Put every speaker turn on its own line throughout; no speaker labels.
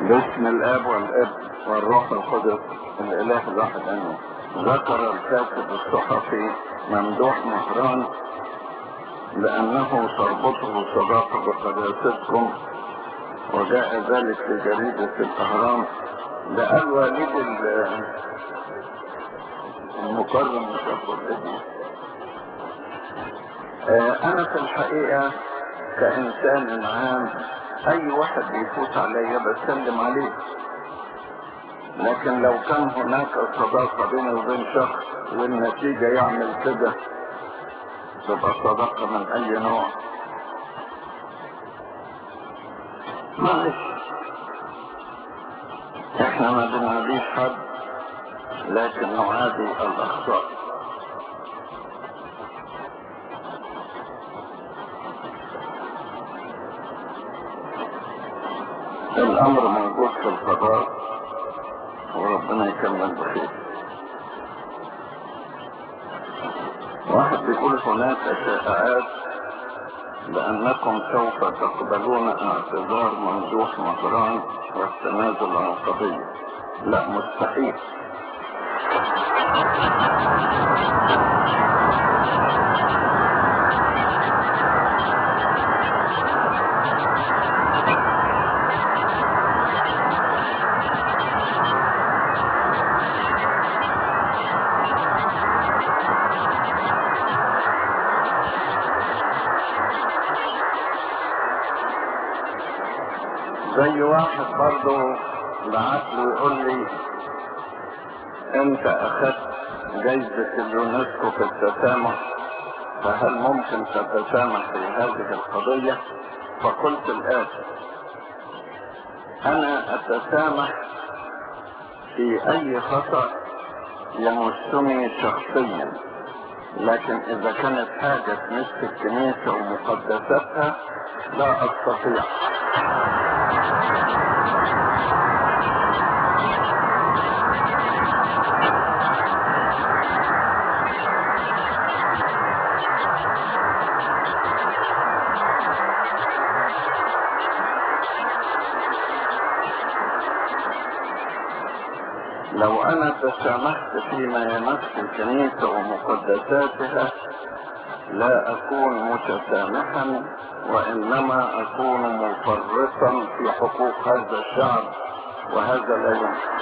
باسم الاب والابن والروح القدس الاله الواحد امين ذكر الكاتب الصحفي ممدوح مهران لانه تربطه صداقه بقداستكم وجاء ذلك في جريدة الاهرام ده قال والد المكرم مش الابن انا في الحقيقة كانسان عام اي واحد بيفوت عليا بسلم عليه لكن لو كان هناك صداقة بيني وبين شخص والنتيجة يعمل كده تبقى صداقة من اي نوع معلش احنا ما بنعاديش حد لكن نعادي الاخطاء الامر موجود في القضاء وربنا يكمل بخير واحد بيقول هناك شائعات بانكم سوف تقبلون اعتذار ممدوح مهران والتنازل عن القضية لا مستحيل زي واحد برضه بعت له يقول لي انت اخذت جايزة اليونسكو في التسامح فهل ممكن تتسامح في هذه القضية فقلت الآتي انا اتسامح في اي خطأ يمسني شخصيا لكن اذا كانت حاجة تمس الكنيسة ومقدساتها لا استطيع لو انا تسامحت فيما يمس الكنيسة ومقدساتها لا اكون متسامحا وانما اكون مفرطا في حقوق هذا الشعب وهذا لا يمكن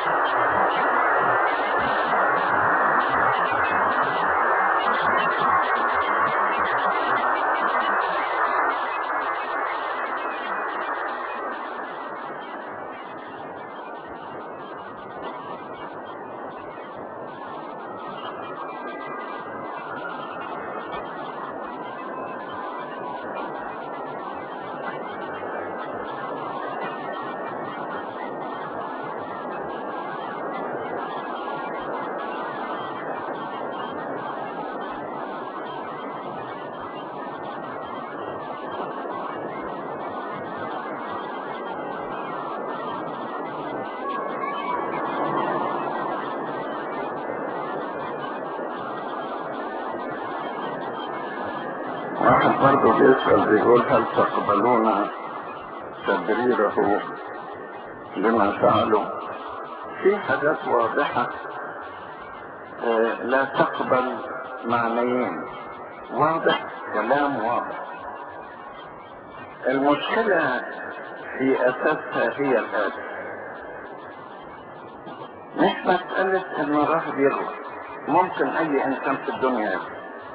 واحد برضه بيسأل بيقول هل تقبلون تبريره لما فعلوا في حاجات واضحة آه، لا تقبل معنيين واضح كلام واضح المشكلة في أساسها هي الآتي مش مسألة إن الواحد يغلط ممكن أي إنسان في الدنيا يغلط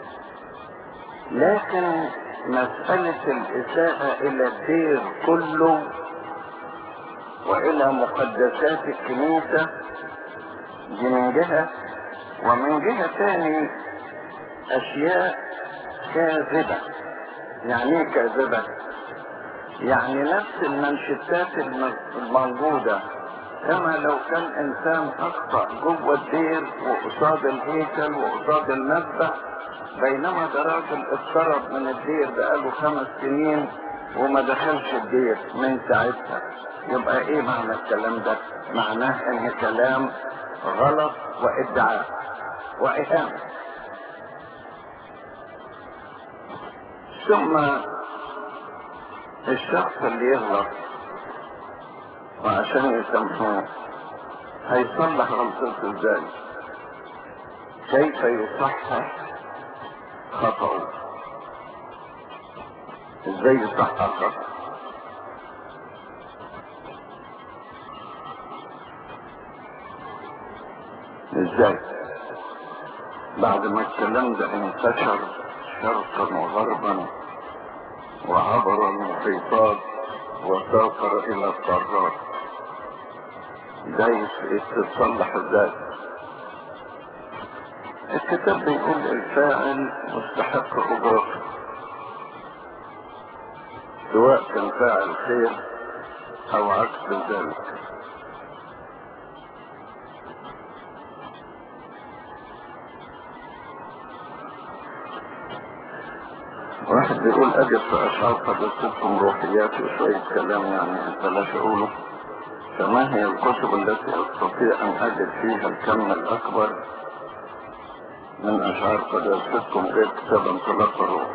لكن مسألة الإساءة إلى الدير كله وإلى مقدسات الكنيسة دي من جهة ومن جهة تاني أشياء كاذبة يعني ايه كاذبة؟ يعني نفس المنشتات الم- الموجودة كما لو كان إنسان أخطأ جوه الدير وقصاد الهيكل وقصاد المذبح بينما ده راجل اضطرب من الدير بقاله خمس سنين وما دخلش الدير من ساعتها يبقى ايه معنى الكلام ده معناه ان كلام غلط وادعاء واهانة ثم الشخص اللي يغلط وعشان يسامحوه هيصلح غلطته ازاي كيف يصحح خطأه ازاي يصحح خطأه ازاي بعد ما الكلام ده انتشر شرقا وغربا وعبر المحيطات وسافر الى القارات ده يتصلح ازاي الكتاب بيقول الفاعل مستحق اجرته سواء كان فاعل خير او عكس ذلك واحد بيقول اجد في اشعار حدثتكم روحيات وشوية كلام يعني بلاش اقوله فما هي الكتب التي استطيع ان اجد فيها الكم الاكبر من اشعار حدثتكم غير كتاب انطلاق الروح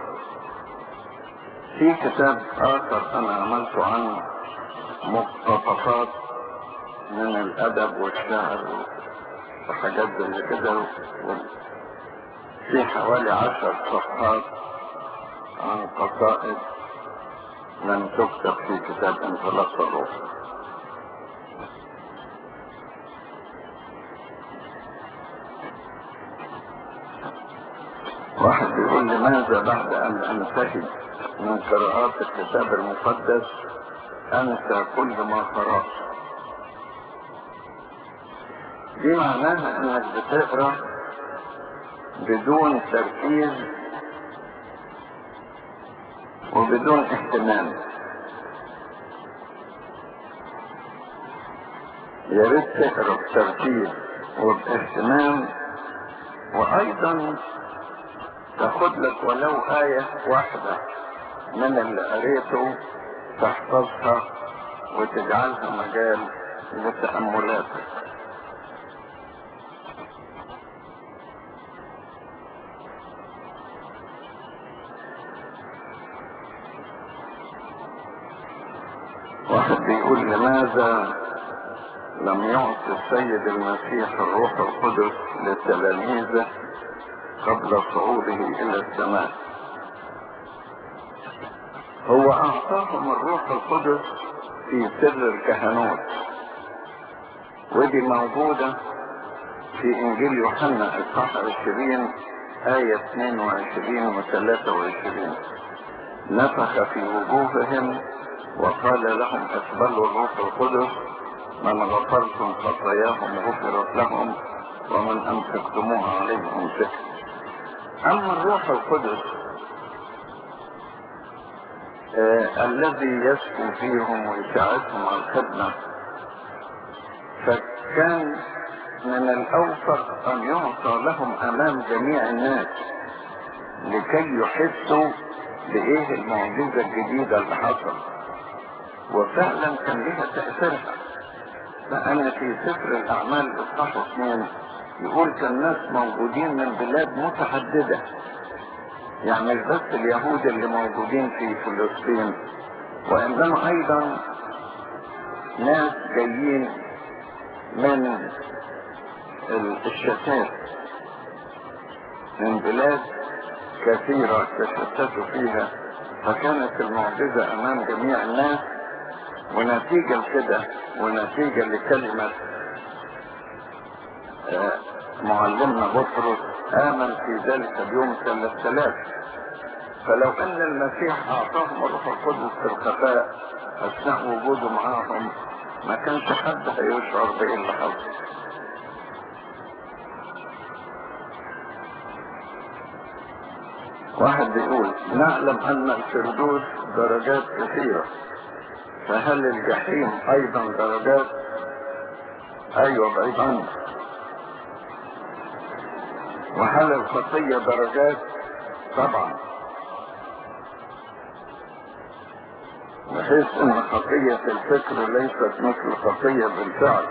في كتاب اخر انا عملته عن مقتطفات من الادب والشعر وحاجات زي كده في حوالي عشر صفحات عن قصائد لم تكتب في كتاب انطلاق الروح واحد بيقول لماذا بعد ان انتهي من قراءات الكتاب المقدس انسى كل ما قرأت دي معناها انك بتقرا بدون تركيز وبدون اهتمام يا ريت تقرا بتركيز وباهتمام وايضا تاخد لك ولو آية واحدة من اللي قريته تحفظها وتجعلها مجال لتأملاتك واحد بيقول لماذا لم يعطي السيد المسيح الروح القدس لتلاميذه قبل صعوده الى السماء هو اعطاهم الروح القدس في سر الكهنوت ودي موجودة في انجيل يوحنا اصحاح 20 آية 22 و 23 نفخ في وجوههم وقال لهم اقبلوا الروح القدس من غفرتم خطاياهم غفرت لهم ومن امسكتموها عليهم امسكت اما الروح القدس آه الذي يسكن فيهم ويساعدهم على الخدمة فكان من الاوفق ان يعطى لهم امام جميع الناس لكي يحسوا بايه المعجزة الجديدة اللي حصل وفعلا كان لها تأثيرها لأن في سفر الأعمال إصحاح اثنين يقول كان ناس موجودين من بلاد متعددة يعني مش بس اليهود اللي موجودين في فلسطين وإنما أيضا ناس جايين من الشتات من بلاد كثيرة تشتتوا فيها فكانت المعجزة أمام جميع الناس ونتيجة لكده ونتيجة لكلمة معلمنا بطرس آمن في ذلك اليوم ثلاث آلاف فلو أن المسيح أعطاهم الروح القدس في الخفاء أثناء وجوده معاهم ما كانش حد هيشعر بإيه اللي حصل واحد بيقول نعلم أن الفردوس درجات كثيرة فهل الجحيم أيضا درجات؟ أيوة بعيد عنه وهل الخطية درجات؟ طبعا بحيث ان خطية الفكر ليست مثل خطية بالفعل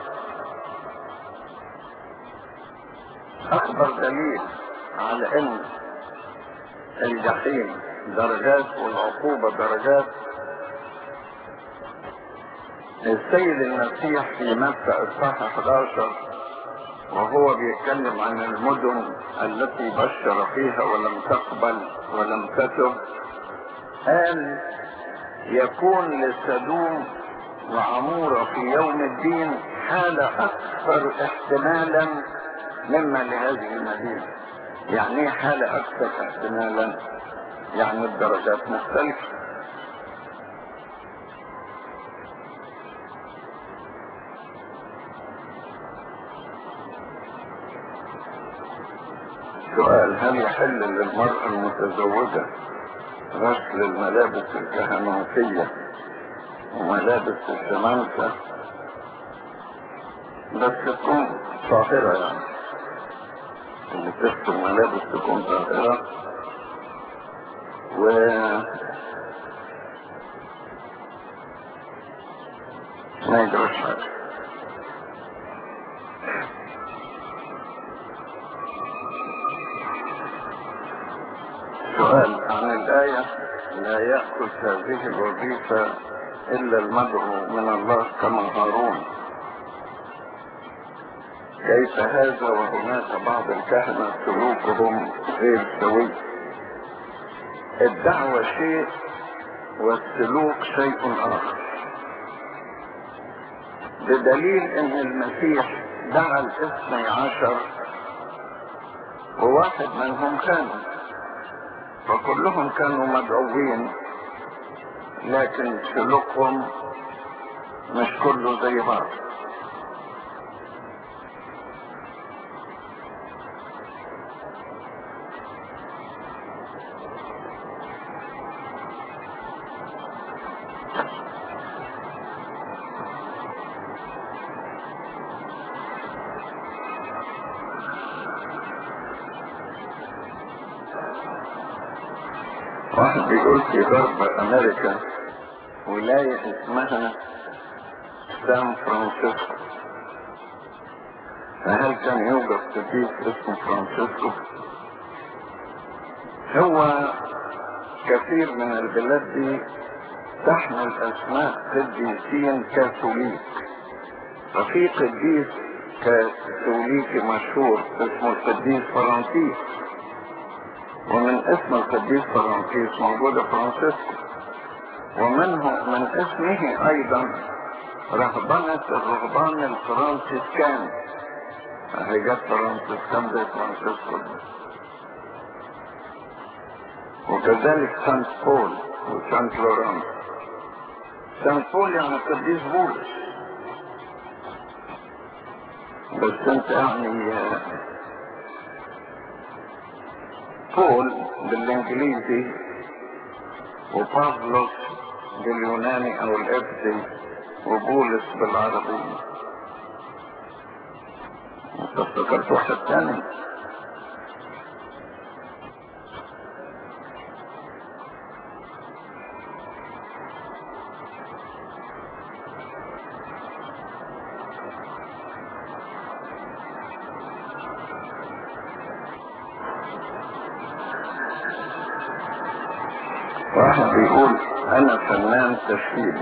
اكبر دليل على ان الجحيم درجات والعقوبة درجات السيد المسيح في متى اصحاح 11 وهو بيتكلم عن المدن التي بشر فيها ولم تقبل ولم تتب قال يكون لسدوم وعمورة في يوم الدين حالة أكثر احتمالا مما لهذه المدينة يعني ايه حالة أكثر احتمالا يعني الدرجات مختلفة سؤال هل يحل للمرأة المتزوجة غسل الملابس الكهنوتية وملابس الشمامسة بس تكون طاهرة يعني اللي تغسل ملابس تكون طاهرة و ما يجراش حاجة سؤال عن الآية لا يأخذ هذه الوظيفة إلا المدعو من الله كما هارون كيف هذا وهناك بعض الكهنة سلوكهم غير سوي الدعوة شيء والسلوك شيء آخر بدليل ان المسيح دعا الاثني عشر وواحد منهم كانوا فكلهم كانوا مدعوين لكن سلوكهم مش كله زي بعض واحد بيقول في غرب امريكا ولاية اسمها سان فرانسيسكو فهل كان يوجد قديس اسمه فرانسيسكو هو كثير من البلاد دي تحمل اسماء قديسين كاثوليك ففي قديس كاثوليكي مشهور اسمه القديس فرانسيس ومن اسم القديس فرانسيس موجودة فرانسيسكو ومنه من اسمه ايضا رهبنة الرهبان الفرنسيسكان هي جت فرانسيسكان زي فرانسيسكو وكذلك سانت بول وسانت لورانس سانت بول يعني القديس بولس بس انت يعني بول بالانجليزي وبافلوس باليوناني او الابدي وبولس بالعربي انت افتكرت واحد تاني واحد بيقول انا فنان تشكيلي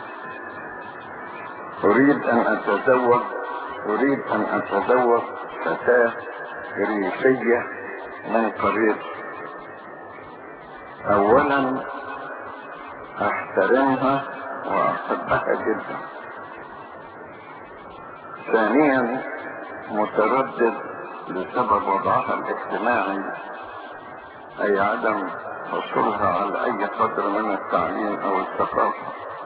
اريد ان اتزوج اريد ان اتزوج فتاة ريفية من قريتي اولا احترمها واحبها جدا ثانيا متردد بسبب وضعها الاجتماعي اي عدم حصولها على اي قدر من التعليم او الثقافة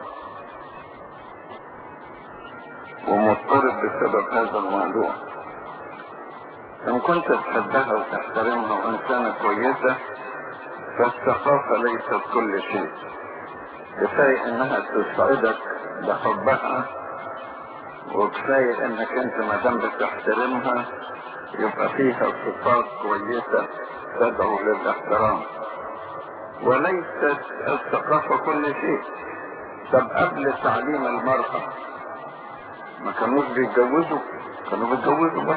ومضطرب بسبب هذا الموضوع ان كنت تحبها وتحترمها وانسانة كويسة فالثقافة ليست كل شيء كفاية انها تسعدك بحبها وكفاية انك انت ما دام بتحترمها يبقى فيها صفات كويسة تدعو للاحترام وليست الثقافة كل شيء طب قبل تعليم المرأة ما كانوش بيتجوزوا كانوا بيتجوزوا بس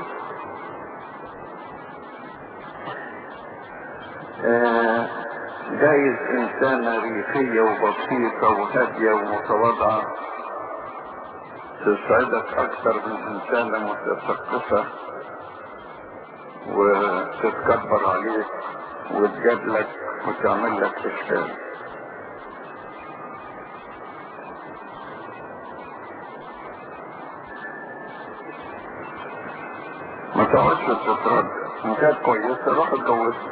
آه جايز انسانة ريفية وبسيطة وهادية ومتواضعة تسعدك اكثر من انسان متثقفة وتتكبر عليك وتجادلك وتعمل لك اشكال ما تقعدش تتردد ان كانت كويسة روح اتجوزها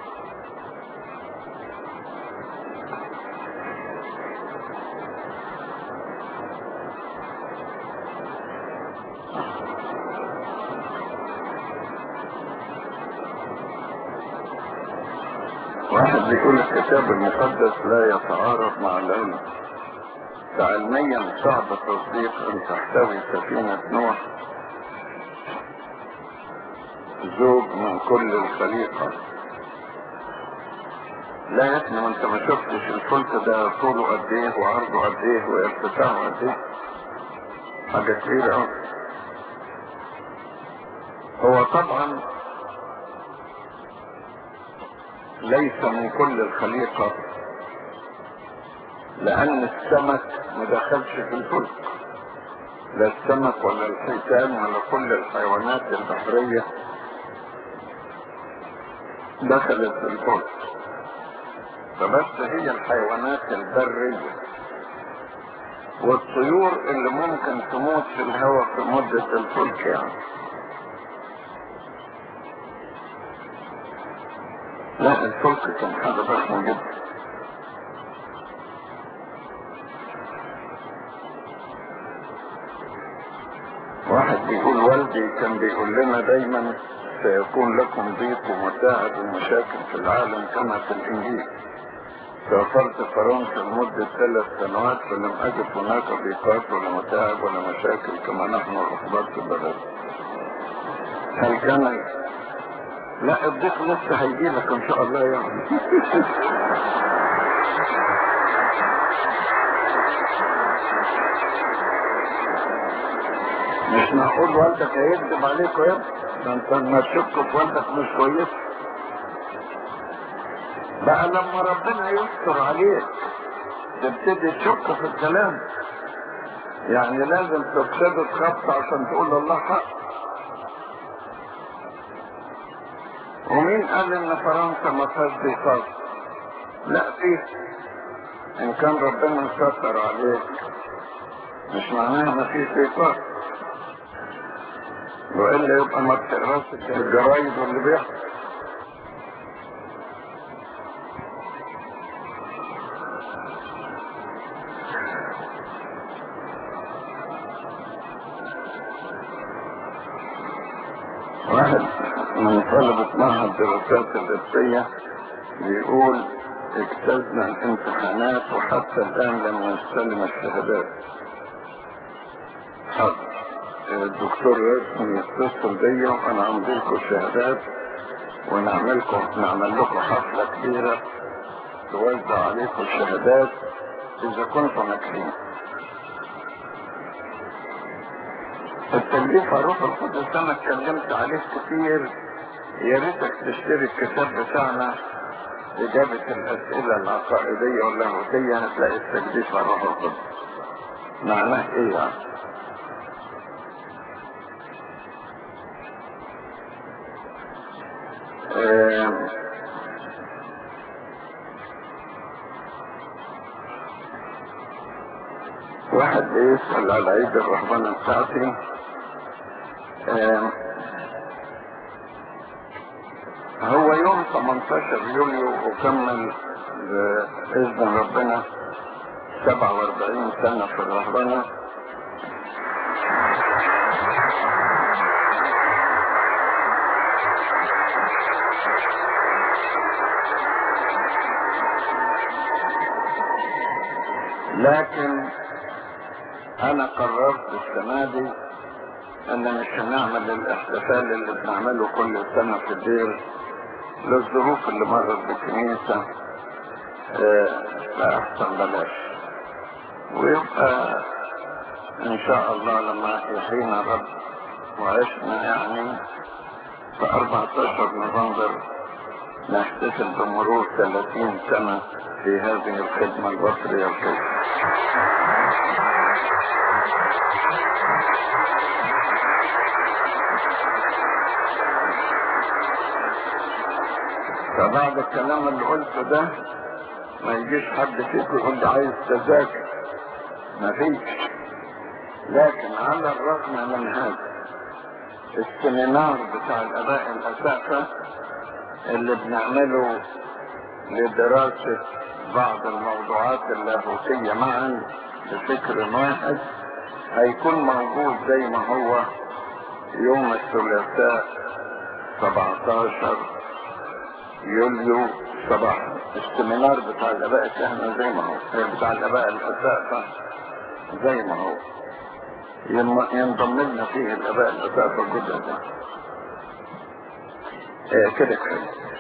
واحد بيقول الكتاب المقدس لا يتعارض مع العلم فعلميا صعب تصديق ان تحتوي سفينة نوح زوج من كل الخليقة لا يا ابني ما انت ما شفتش الفلك ده طوله قد ايه وعرضه قد ايه وارتفاعه قد ايه حاجة كبيرة أوي هو طبعا ليس من كل الخليقة لأن السمك ما دخلش في الفلك لا السمك ولا الحيتان ولا كل الحيوانات البحرية دخلت في الفلك فبس هي الحيوانات البرية والطيور اللي ممكن تموت في الهواء في مدة الفلك يعني لا الفلك كان حاجة ضخمة جدا واحد بيقول والدي كان بيقول لنا دايما سيكون لكم ضيق ومتاعب ومشاكل في العالم كما في الانجيل سافرت فرنسا لمدة ثلاث سنوات فلم أجد هناك ضيقات ولا متاعب ولا مشاكل كما نحن الأخبار في البلد هل كان لا الضيق لسه هيجي لك ان شاء الله يعني مش معقول والدك هيكذب عليك يا ابني ده انت لما تشك في والدك مش كويس بقى لما ربنا يستر عليك تبتدي تشك في الكلام يعني لازم تبتدي تخبط عشان تقول الله حق ومين قال ان فرنسا ما فيهاش ضيقات لا فيه ان كان ربنا ستر عليك مش معناها ما فيش ضيقات والا يبقى ما بتقراش الجرايد واللي بيحصل واحد من طلبة معهد الدراسات النفسية بيقول اجتزنا الامتحانات وحتى الآن لم نستلم الشهادات حاضر الدكتور رسمي يتصل بيا وانا امضي لكم الشهادات ونعملكم نعمل لكم حفلة كبيرة توزع عليكم الشهادات اذا كنتم ناجحين التكليف روح القدس انا اتكلمت عليه كتير يا ريتك تشتري الكتاب بتاعنا إجابة الأسئلة العقائدية واللاهوتية هتلاقي التكليف على روح القدس معناه إيه يعني؟ آه واحد بيسأل على عيد الرهبنة بتاعتي آه هو يوم 18 يوليو وكمل بإذن ربنا 47 سنة في الرهبنة لكن انا قررت السنة دي ان مش هنعمل الاحتفال اللي بنعمله كل سنة في الدير للظروف اللي مرت بالكنيسة اه فاحسن بلاش ويبقى ان شاء الله لما يحيينا رب وعشنا يعني في 14 نوفمبر نحتفل بمرور 30 سنة في هذه الخدمة البطريركية فبعد الكلام اللي قلته ده ما يجيش حد فيكم يقول لي عايز تذاكر مفيش لكن على الرغم من هذا السيمينار بتاع الاباء الاساتذه اللي بنعمله لدراسة بعض الموضوعات اللاهوتية معا بفكر واحد هيكون موجود زي ما هو يوم الثلاثاء 17 يوليو صباحا السيمينار بتاع الاباء الكهنة زي ما هو بتاع الاباء الاساتذه زي ما هو ينضم لنا فيه الاباء الاساتذه الجدد ده كده كده